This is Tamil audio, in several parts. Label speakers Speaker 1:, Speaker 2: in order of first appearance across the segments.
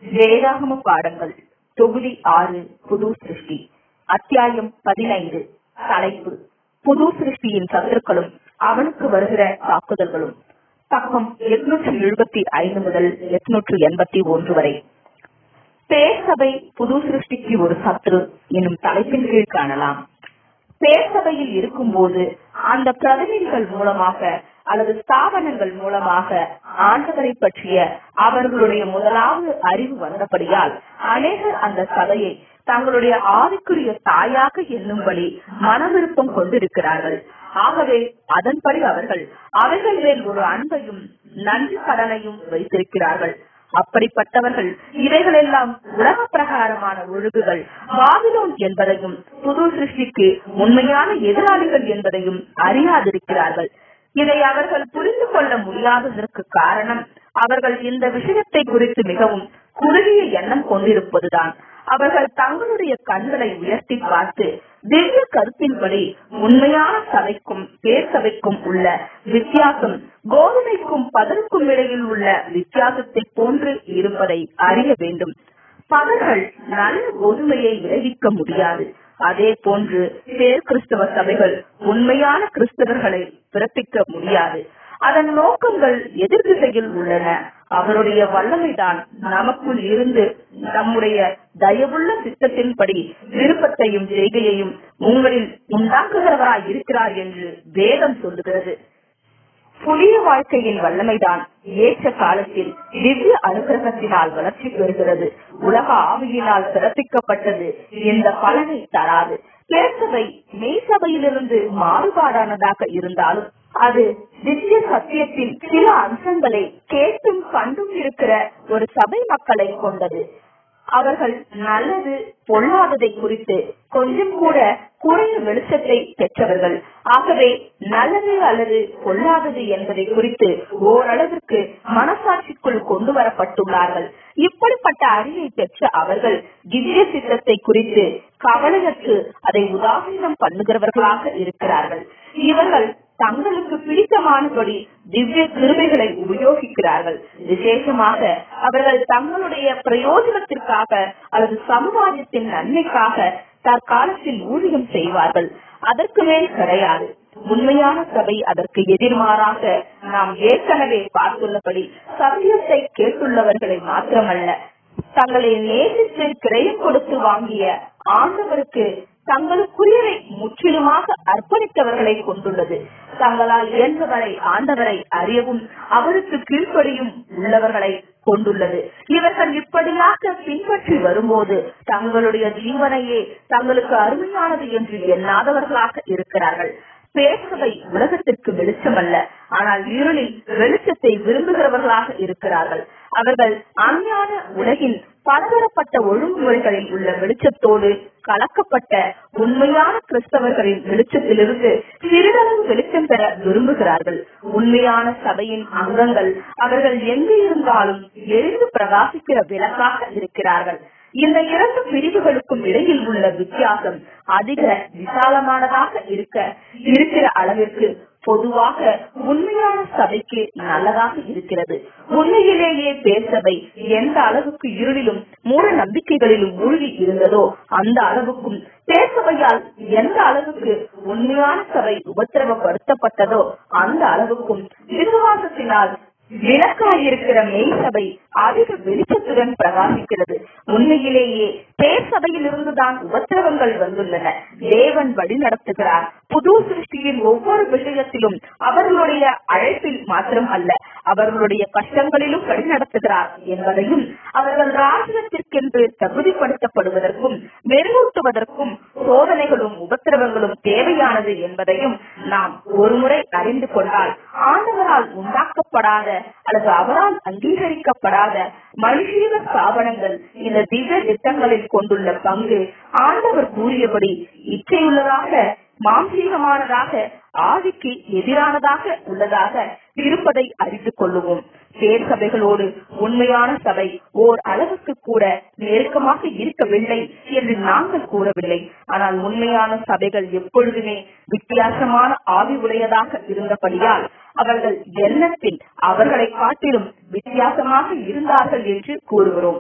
Speaker 1: வேதாகம பாடங்கள் தொகுதி ஆறு புது சிருஷ்டி அத்தியாயம் பதினைந்து தலைப்பு புது சிருஷ்டியின் சத்துருக்களும் அவனுக்கு வருகிற தாக்குதல்களும் பக்கம் எட்நூற்றி எழுபத்தி ஐந்து முதல் எட்நூற்று எண்பத்தி ஒன்று வரை பேர்சபை புது சிருஷ்டிக்கு ஒரு சத்துரு என்னும் தலைப்பின் கீழ் காணலாம் பேர்சபையில் இருக்கும்போது அந்த பிரதிநிதிகள் மூலமாக அல்லது ஸ்தாபனங்கள் மூலமாக ஆண்டவரை பற்றிய அவர்களுடைய முதலாவது அறிவு வந்தபடியால் அநேகர் அந்த சபையை தங்களுடைய ஆவிக்குரிய தாயாக எண்ணும்படி மனவிருப்பம் கொண்டிருக்கிறார்கள் ஆகவே அதன்படி அவர்கள் அவைகள் மேல் ஒரு அன்பையும் நன்றி கடனையும் வைத்திருக்கிறார்கள் அப்படிப்பட்டவர்கள் இவைகளெல்லாம் உலக பிரகாரமான ஒழுங்குகள் பாபிலோன் என்பதையும் புது சிருஷ்டிக்கு உண்மையான எதிராளிகள் என்பதையும் அறியாதிருக்கிறார்கள் இதை அவர்கள் புரிந்து கொள்ள முடியாததற்கு காரணம் அவர்கள் இந்த விஷயத்தை குறித்து மிகவும் குறுகிய எண்ணம் கொண்டிருப்பதுதான் அவர்கள் தங்களுடைய கண்களை உயர்த்தி பார்த்து திவ்ய கருத்தின்படி உண்மையான சபைக்கும் பேர்சபைக்கும் உள்ள வித்தியாசம் கோதுமைக்கும் பதருக்கும் இடையில் உள்ள வித்தியாசத்தை போன்று இருப்பதை அறிய வேண்டும் பதர்கள் நல்ல கோதுமையை விளைவிக்க முடியாது அதே போன்று பேர் கிறிஸ்தவ சபைகள் உண்மையான கிறிஸ்தவர்களை பிறப்பிக்க முடியாது அதன் நோக்கங்கள் எதிர் திசையில் உள்ளன அவருடைய வல்லமைதான் நமக்குள் இருந்து நம்முடைய தயவுள்ள சித்தத்தின்படி விருப்பத்தையும் செய்கையையும் உங்களில் உண்டாக்குகிறவராய் இருக்கிறார் என்று வேதம் சொல்லுகிறது புதிய வாழ்க்கையின் வல்லமைதான் ஏற்ற காலத்தில் திவ்ய அனுகிரகத்தினால் வளர்ச்சி பெறுகிறது உலக ஆவியினால் பிறப்பிக்கப்பட்டது இந்த பலனை தராது பேசவை மெய்சபையிலிருந்து மாறுபாடானதாக இருந்தாலும் அது திவ்ய சத்தியத்தின் சில அம்சங்களை கேட்டும் கண்டும் இருக்கிற ஒரு சபை மக்களை கொண்டது அவர்கள் நல்லது பொல்லாததை குறித்து கொஞ்சம் கூட குறைய வெளிச்சத்தை பெற்றவர்கள் ஆகவே நல்லது அல்லது பொல்லாதது என்பதை குறித்து ஓரளவிற்கு மனசாட்சிக்குள் கொண்டு வரப்பட்டுள்ளார்கள் இப்படிப்பட்ட அறிவை பெற்ற அவர்கள் திவ்ய சித்தத்தை குறித்து கவலையற்று அதை உதாசீனம் பண்ணுகிறவர்களாக இருக்கிறார்கள் இவர்கள் தங்களுக்கு பிடித்தமானபடி திவ்ய கிருமைகளை உபயோகிக்கிறார்கள் விசேஷமாக அவர்கள் தங்களுடைய பிரயோஜனத்திற்காக அல்லது சமுதாயத்தின் நன்மைக்காக தற்காலத்தில் ஊழியம் செய்வார்கள் அதற்கு மேல் கிடையாது உண்மையான சபை அதற்கு எதிர்மாறாக நாம் ஏற்கனவே பார்த்துள்ளபடி சத்தியத்தை கேட்டுள்ளவர்களை மாத்திரமல்ல தங்களை நேசித்து கிரயம் கொடுத்து வாங்கிய ஆண்டவருக்கு தங்களுக்குரியவை முற்றிலுமாக அர்ப்பணித்தவர்களை கொண்டுள்ளது தங்களால் இயன்றவரை ஆண்டவரை அறியவும் அவருக்கு கீழ்ப்படியும் உள்ளவர்களை கொண்டுள்ளது இவர்கள் இப்படியாக பின்பற்றி வரும்போது தங்களுடைய ஜீவனையே தங்களுக்கு அருமையானது என்று எண்ணாதவர்களாக இருக்கிறார்கள் பேசவை உலகத்திற்கு வெளிச்சம் அல்ல ஆனால் இருளில் வெளிச்சத்தை விரும்புகிறவர்களாக இருக்கிறார்கள் அவர்கள் அஞ்ஞான உலகின் பலதரப்பட்ட ஒழுங்குமுறைகளில் உள்ள வெளிச்சத்தோடு கலக்கப்பட்ட உண்மையான கிறிஸ்தவர்களின் வெளிச்சத்திலிருந்து சிறிதளவு வெளிச்சம் பெற விரும்புகிறார்கள் உண்மையான சபையின் அங்கங்கள் அவர்கள் எங்கு இருந்தாலும் எரிந்து பிரகாசிக்கிற விளக்காக இருக்கிறார்கள் இந்த இரண்டு பிரிவுகளுக்கும் இடையில் உள்ள வித்தியாசம் அதிக விசாலமானதாக இருக்க இருக்கிற அளவிற்கு பொதுவாக உண்மையான சபைக்கு நல்லதாக இருக்கிறது உண்மையிலேயே பேசபை எந்த அளவுக்கு இருளிலும் மூட நம்பிக்கைகளிலும் மூழ்கி இருந்ததோ அந்த அளவுக்கும் பேசபையால் எந்த அளவுக்கு உண்மையான சபை உபத்திரவப்படுத்தப்பட்டதோ அந்த அளவுக்கும் விசுவாசத்தினால் விளக்காயிருக்கிற மெய் சபை அதிக வெளிச்சத்துடன் பிரகாசிக்கிறது உண்மையிலேயே பேர்சபையில் இருந்துதான் உபத்திரவங்கள் வந்துள்ளன தேவன் வழி நடத்துகிறார் புது சிருஷ்டியின் ஒவ்வொரு விஷயத்திலும் அவர்களுடைய அழைப்பில் மாத்திரம் அல்ல அவர்களுடைய கஷ்டங்களிலும் வழி நடத்துகிறார் என்பதையும் அவர்கள் ராஜ்யத்திற்கென்று தகுதிப்படுத்தப்படுவதற்கும் மெருகூட்டுவதற்கும் சோதனைகளும் உபத்திரவங்களும் தேவையானது என்பதையும் நாம் ஒருமுறை அறிந்து கொண்டால் ஆண்டவரால் உண்டாக்கப்படாத அல்லது அவரால் அங்கீகரிக்கப்படாத மனுஷீக ஸ்தாபனங்கள் இந்த திவ்ய திட்டங்களில் கொண்டுள்ள பங்கு ஆண்டவர் கூறியபடி இச்சையுள்ளதாக மாம்சீகமானதாக ஆவிக்கு எதிரானதாக உள்ளதாக இருப்பதை அறிந்து கொள்ளுவோம் பேர் சபைகளோடு உண்மையான சபை ஓர் அளவுக்கு கூட நெருக்கமாக இருக்கவில்லை என்று நாங்கள் கூறவில்லை ஆனால் உண்மையான சபைகள் எப்பொழுதுமே வித்தியாசமான ஆவி உடையதாக இருந்தபடியால் அவர்கள் எண்ணத்தில் அவர்களை காட்டிலும் வித்தியாசமாக இருந்தார்கள் என்று கூறுகிறோம்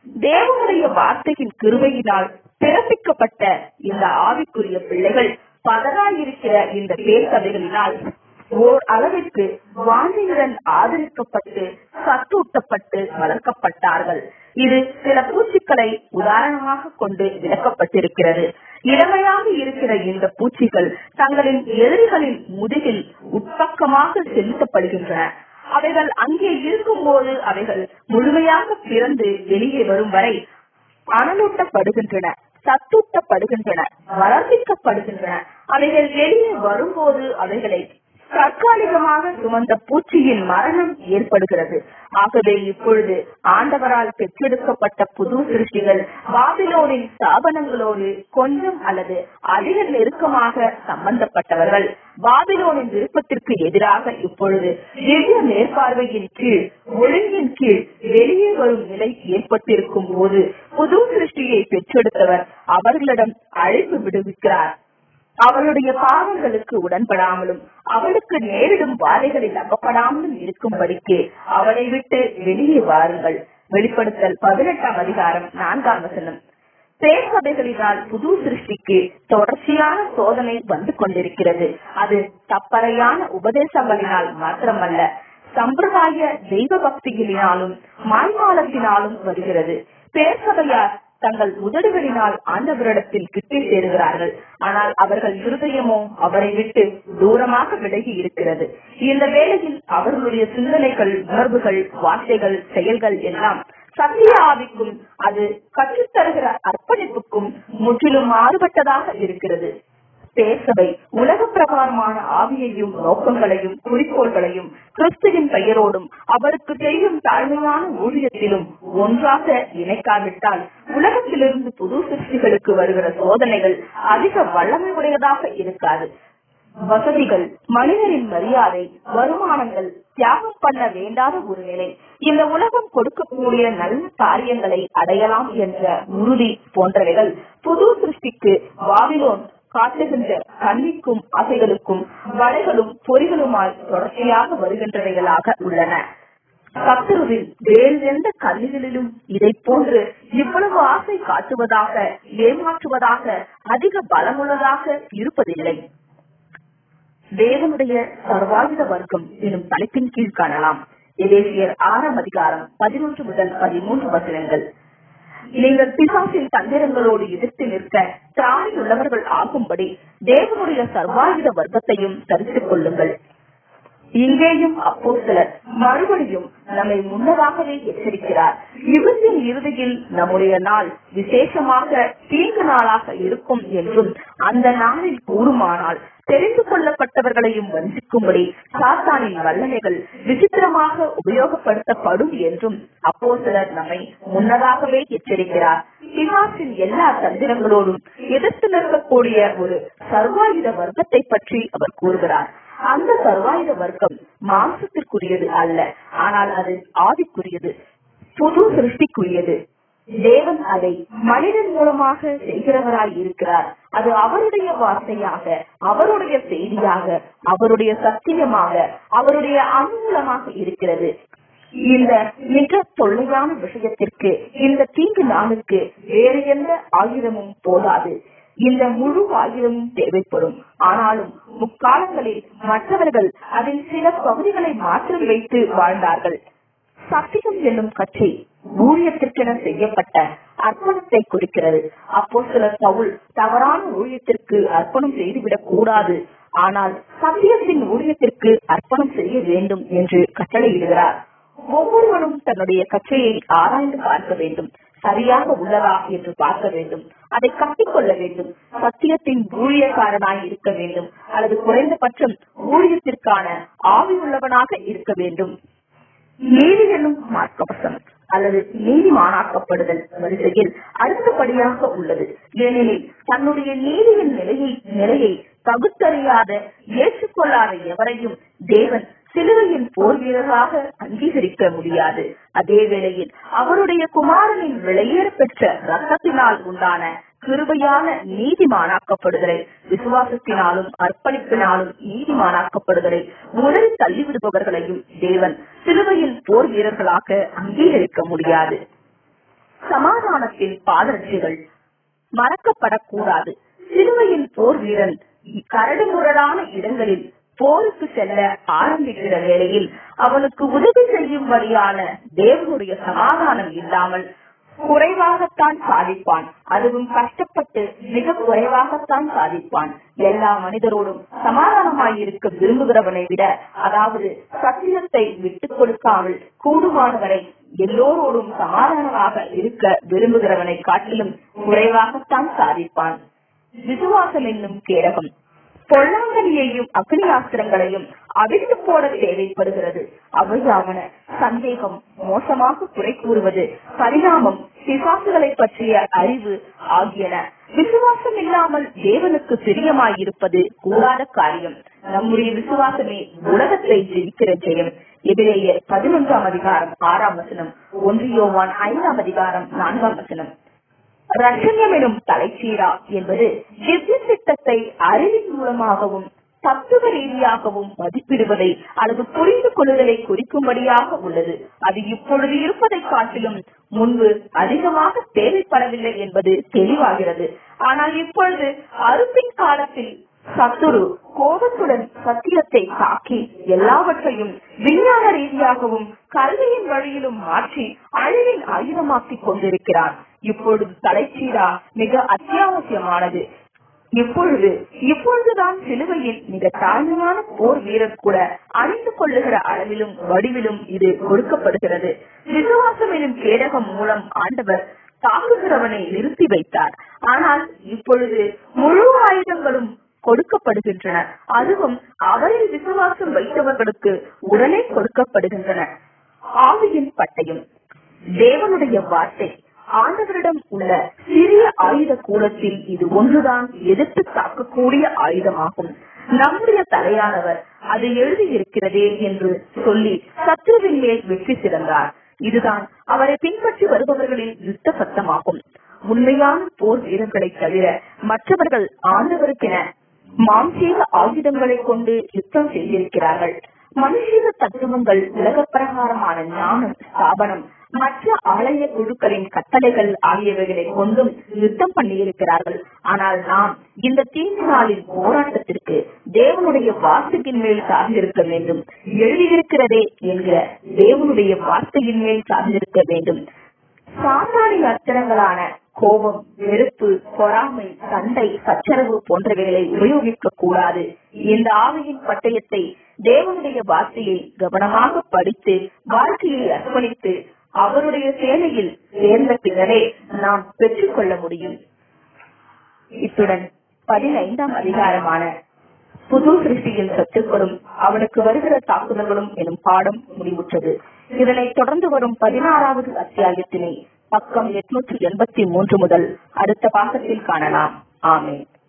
Speaker 1: தேவனுடைய வார்த்தையின் கிருபையினால் பிறப்பிக்கப்பட்ட இந்த ஆவிக்குரிய பிள்ளைகள் பதறாயிருக்கிற இந்த பேர்கதைகளினால் ஓர் அளவிற்கு வாஞ்சியுடன் ஆதரிக்கப்பட்டு சத்தூட்டப்பட்டு வளர்க்கப்பட்டார்கள் இது சில பூச்சிகளை உதாரணமாக கொண்டு விளக்கப்பட்டிருக்கிறது இளமையாக இருக்கிற இந்த பூச்சிகள் தங்களின் எதிரிகளின் முதுகில் உட்பக்கமாக செலுத்தப்படுகின்றன அவைகள் அங்கே இருக்கும்போது அவைகள் முழுமையாக பிறந்து வெளியே வரும் வரை அனலூட்டப்படுகின்றன சத்தூட்டப்படுகின்றன வளர்ப்பிக்கப்படுகின்றன அவைகள் வெளியே வரும்போது அவைகளை தற்காலிகமாக சுமந்த பூச்சியின் மரணம் ஏற்படுகிறது ஆகவே இப்பொழுது ஆண்டவரால் பெற்றெடுக்கப்பட்ட புது சிருஷ்டிகள் பாபிலோனின் ஸ்தாபனங்களோடு கொஞ்சம் அல்லது அதிக நெருக்கமாக சம்பந்தப்பட்டவர்கள் பாபிலோனின் விருப்பத்திற்கு எதிராக இப்பொழுது திவ்ய மேற்பார்வையின் கீழ் ஒழுங்கின் கீழ் வெளியே வரும் நிலை ஏற்பட்டிருக்கும் போது புது சிருஷ்டியை பெற்றெடுத்தவர் அவர்களிடம் அழைப்பு விடுவிக்கிறார் அவளுடைய பாவங்களுக்கு உடன்படாமலும் அவளுக்கு நேரிடும் வாதைகளில் அகப்படாமலும் இருக்கும்படிக்கு அவளை விட்டு வெளியே வாருங்கள் வெளிப்படுத்தல் பதினெட்டாம் அதிகாரம் நான்காம் வசனம் பேர்சபைகளினால் புது சிருஷ்டிக்கு தொடர்ச்சியான சோதனை வந்து கொண்டிருக்கிறது அது தப்பறையான உபதேசங்களினால் மாத்திரமல்ல சம்பிரதாய தெய்வ பக்திகளினாலும் மாய்மாலத்தினாலும் வருகிறது பேர்சபையார் தங்கள் உதடுகளினால் ஆண்டவரிடத்தில் கிட்டி சேருகிறார்கள் ஆனால் அவர்கள் இருதயமோ அவரை விட்டு தூரமாக விலகி இருக்கிறது இந்த வேளையில் அவர்களுடைய சிந்தனைகள் உணர்வுகள் வார்த்தைகள் செயல்கள் எல்லாம் சத்திய ஆவிக்கும் அது கற்றுத்தருகிற அர்ப்பணிப்புக்கும் முற்றிலும் மாறுபட்டதாக இருக்கிறது பேசவை உலக பிரகாரமான ஆவியையும் நோக்கங்களையும் குறிக்கோள்களையும் கிறிஸ்துவின் பெயரோடும் அவருக்கு செய்யும் தாழ்மையான ஊழியத்திலும் ஒன்றாக இணைக்காவிட்டால் உலகத்திலிருந்து புது சிருஷ்டிகளுக்கு வருகிற சோதனைகள் அதிக வல்லமை உடையதாக இருக்காது வசதிகள் மனிதரின் மரியாதை வருமானங்கள் தியாகம் பண்ண வேண்டாத ஒரு நிலை இந்த உலகம் கொடுக்கக்கூடிய நல்ல காரியங்களை அடையலாம் என்ற உறுதி போன்றவைகள் புது சிருஷ்டிக்கு வாவிலோன் காட்டுகின்ற கண்ணிக்கும் ஆசைகளுக்கும் வலைகளும் பொறிகளுமாய் தொடர்ச்சியாக வருகின்றவைகளாக உள்ளன கத்தருவில் வேறு எந்த கல்விகளிலும் இதை போன்று இவ்வளவு ஆசை காட்டுவதாக ஏமாற்றுவதாக அதிக பலமுள்ளதாக இருப்பதில்லை தேவனுடைய சர்வாயுத வர்க்கம் எனும் தலைப்பின் கீழ் காணலாம் எதேசியர் ஆறாம் அதிகாரம் பதினொன்று முதல் பதிமூன்று வசனங்கள் நீங்கள் பிசாசின் தந்திரங்களோடு எதிர்த்து நிற்க திராணி உள்ளவர்கள் ஆகும்படி தேவனுடைய சர்வாயுத வர்க்கத்தையும் தரித்துக் கொள்ளுங்கள் இங்கேயும் அப்போ சிலர் மறுபடியும் நம்மை முன்னதாகவே எச்சரிக்கிறார் யுகத்தின் இறுதியில் நம்முடைய நாள் விசேஷமாக தீங்கு நாளாக இருக்கும் என்றும் அந்த நாளில் கூறுமானால் தெரிந்து கொள்ளப்பட்டவர்களையும் வஞ்சிக்கும்படி சாத்தானின் வல்லமைகள் விசித்திரமாக உபயோகப்படுத்தப்படும் என்றும் அப்போ சிலர் நம்மை முன்னதாகவே எச்சரிக்கிறார் பிசாசின் எல்லா தந்திரங்களோடும் எதிர்த்து நிற்கக்கூடிய ஒரு சர்வாயுத வர்க்கத்தை பற்றி அவர் கூறுகிறார் அந்த சர்வாயுத வர்க்கம் மாம்சத்திற்குரியது அல்ல ஆனால் அது ஆவிக்குரியது புது சிருஷ்டிக்குரியது தேவன் அதை மனிதன் மூலமாக செய்கிறவராய் இருக்கிறார் அது அவருடைய வார்த்தையாக அவருடைய செய்தியாக அவருடைய சத்தியமாக அவருடைய அனுகூலமாக இருக்கிறது இந்த மிக தொல்லையான விஷயத்திற்கு இந்த தீங்கு நாளுக்கு வேறு எந்த ஆயுதமும் போதாது இந்த முழு ஆயுதமும் தேவைப்படும் ஆனாலும் முக்காலங்களில் மற்றவர்கள் அதில் சில பகுதிகளை மாற்றி வைத்து வாழ்ந்தார்கள் சத்தியம் என்னும் கட்சி ஊழியத்திற்கென செய்யப்பட்ட அர்ப்பணத்தை குறிக்கிறது அப்போ சில பவுல் தவறான ஊழியத்திற்கு அர்ப்பணம் செய்துவிடக் கூடாது ஆனால் சத்தியத்தின் ஊழியத்திற்கு அர்ப்பணம் செய்ய வேண்டும் என்று கட்டளையிடுகிறார் ஒவ்வொருவரும் தன்னுடைய கட்சியை ஆராய்ந்து பார்க்க வேண்டும் சரியாக உள்ளதா என்று பார்க்க வேண்டும் அதை கட்டிக்கொள்ள வேண்டும் சத்தியத்தின் ஊழியக்காரனாய் இருக்க வேண்டும் அல்லது குறைந்தபட்சம் ஊழியத்திற்கான ஆவி உள்ளவனாக இருக்க வேண்டும் நீதி என்னும் மார்க்கவசம் அல்லது நீதிமானாக்கப்படுதல் வரிசையில் அடுத்தபடியாக உள்ளது ஏனெனில் தன்னுடைய நீதியின் நிலையை நிலையை பகுத்தறியாத ஏற்றுக்கொள்ளாத எவரையும் தேவன் சிலுவையின் போர் வீரராக அங்கீகரிக்க முடியாது அதே வேளையில் அவருடைய குமாரனின் விலையேற பெற்ற ரத்தத்தினால் உண்டான கிருபையான நீதிமானாக்கப்படுதலை விசுவாசத்தினாலும் அர்ப்பணிப்பினாலும் நீதிமானாக்கப்படுதலை முதல் தள்ளிவிடுபவர்களையும் தேவன் சிலுவையின் போர் வீரர்களாக அங்கீகரிக்க முடியாது சமாதானத்தின் பாதரட்சிகள் மறக்கப்படக்கூடாது சிலுவையின் போர் வீரன் கரடுமுரடான இடங்களில் போருக்கு செல்ல ஆரம்பிக்கிற வேளையில் அவனுக்கு உதவி செய்யும்படியான தேவனுடைய சமாதானம் இல்லாமல் குறைவாகத்தான் சாதிப்பான் அதுவும் கஷ்டப்பட்டு மிக குறைவாகத்தான் சாதிப்பான் எல்லா மனிதரோடும் சமாதானமாயிருக்க விரும்புகிறவனை விட அதாவது சத்தியத்தை விட்டுக் கொடுக்காமல் கூடுமானவரை எல்லோரோடும் சமாதானமாக இருக்க விரும்புகிறவனை காட்டிலும் குறைவாகத்தான் சாதிப்பான் விசுவாசம் என்னும் கேடகம் பொல்லாங்கனியையும் அக்னியாஸ்திரங்களையும் அவிழ்த்து போட தேவைப்படுகிறது அவையாவன சந்தேகம் மோசமாக குறை கூறுவது பரிணாமம் பிசாசுகளை பற்றிய அறிவு ஆகியன விசுவாசம் இல்லாமல் தேவனுக்கு பிரியமாயிருப்பது கூடாத காரியம் நம்முடைய விசுவாசமே உலகத்தை ஜெயிக்கிற ஜெயம் எபிரேயர் பதினொன்றாம் அதிகாரம் ஆறாம் வசனம் ஒன்றியோவான் ஐந்தாம் அதிகாரம் நான்காம் வசனம் ரஷன்யம் எனும் தலைச்சீரா என்பது திவ்ய திட்டத்தை அறிவின் மூலமாகவும் தத்துவ ரீதியாகவும் மதிப்பிடுவதை அல்லது புரிந்து கொள்ளுதலை குறிக்கும்படியாக உள்ளது அது இப்பொழுது இருப்பதை காட்டிலும் முன்பு அதிகமாக தேவைப்படவில்லை என்பது தெளிவாகிறது ஆனால் இப்பொழுது அறுப்பின் காலத்தில் சத்துரு கோபத்துடன் சத்தியத்தை தாக்கி எல்லாவற்றையும் விஞ்ஞான ரீதியாகவும் கல்வியின் வழியிலும் மாற்றி அழிவின் ஆயுதமாக்கிக் கொண்டிருக்கிறார் இப்பொழுது தலைச்சீரா மிக அத்தியாவசியமானது இப்பொழுது இப்பொழுதுதான் சிலுவையில் மிக தாழ்மையான போர் வீரர் கூட அணிந்து கொள்ளுகிற அளவிலும் வடிவிலும் இது கொடுக்கப்படுகிறது விசுவாசம் எனும் கேடகம் மூலம் ஆண்டவர் தாக்குகிறவனை நிறுத்தி வைத்தார் ஆனால் இப்பொழுது முழு ஆயுதங்களும் கொடுக்கப்படுகின்றன அதுவும் அவரில் விசுவாசம் வைத்தவர்களுக்கு உடனே கொடுக்கப்படுகின்றன ஆவியின் பட்டயம் தேவனுடைய வார்த்தை ஆண்டவரிடம் உள்ள சிறிய ஆயுத கூலத்தில் இது ஒன்றுதான் எதிர்த்து தாக்கக்கூடிய ஆயுதமாகும் நம்முடைய தலையானவர் அது எழுதியிருக்கிறதே என்று சொல்லி சத்ருவின் மேல் வெற்றி சிறந்தார் இதுதான் அவரை பின்பற்றி வருபவர்களின் யுத்த சத்தமாகும் உண்மையான போர் வீரர்களை தவிர மற்றவர்கள் ஆண்டவருக்கென மாம்சீக ஆயுதங்களை கொண்டு யுத்தம் செய்திருக்கிறார்கள் மனுஷீக தத்துவங்கள் உலக பிரகாரமான ஞானம் ஸ்தாபனம் மற்ற ஆலய குழுக்களின் கட்டளைகள் ஆகியவைகளை கொண்டும் யுத்தம் பண்ணியிருக்கிறார்கள் ஆனால் நாம் இந்த தீங்கு நாளின் போராட்டத்திற்கு தேவனுடைய வார்த்தையின் மேல் சார்ந்திருக்க வேண்டும் எழுதியிருக்கிறதே என்கிற தேவனுடைய வார்த்தையின் மேல் சார்ந்திருக்க வேண்டும் சாத்தானிய அச்சரங்களான கோபம் வெறுப்பு பொறாமை சண்டை சச்சரவு போன்றவைகளை உபயோகிக்க கூடாது இந்த ஆவியின் பட்டயத்தை தேவனுடைய வார்த்தையை கவனமாக படித்து வாழ்க்கையை அர்ப்பணித்து அவருடைய சேனையில் சேர்ந்த பின்னரே நாம் பெற்றுக்கொள்ள முடியும் இத்துடன் பதினைந்தாம் அதிகாரமான புது சிருஷ்டியின் சத்துக்களும் அவனுக்கு வருகிற தாக்குதல்களும் எனும் பாடம் முடிவுற்றது இதனை தொடர்ந்து வரும் பதினாறாவது அத்தியாயத்தினை பக்கம் எட்நூற்றி எண்பத்தி மூன்று முதல் அடுத்த பாகத்தில் காணலாம் ஆமேன்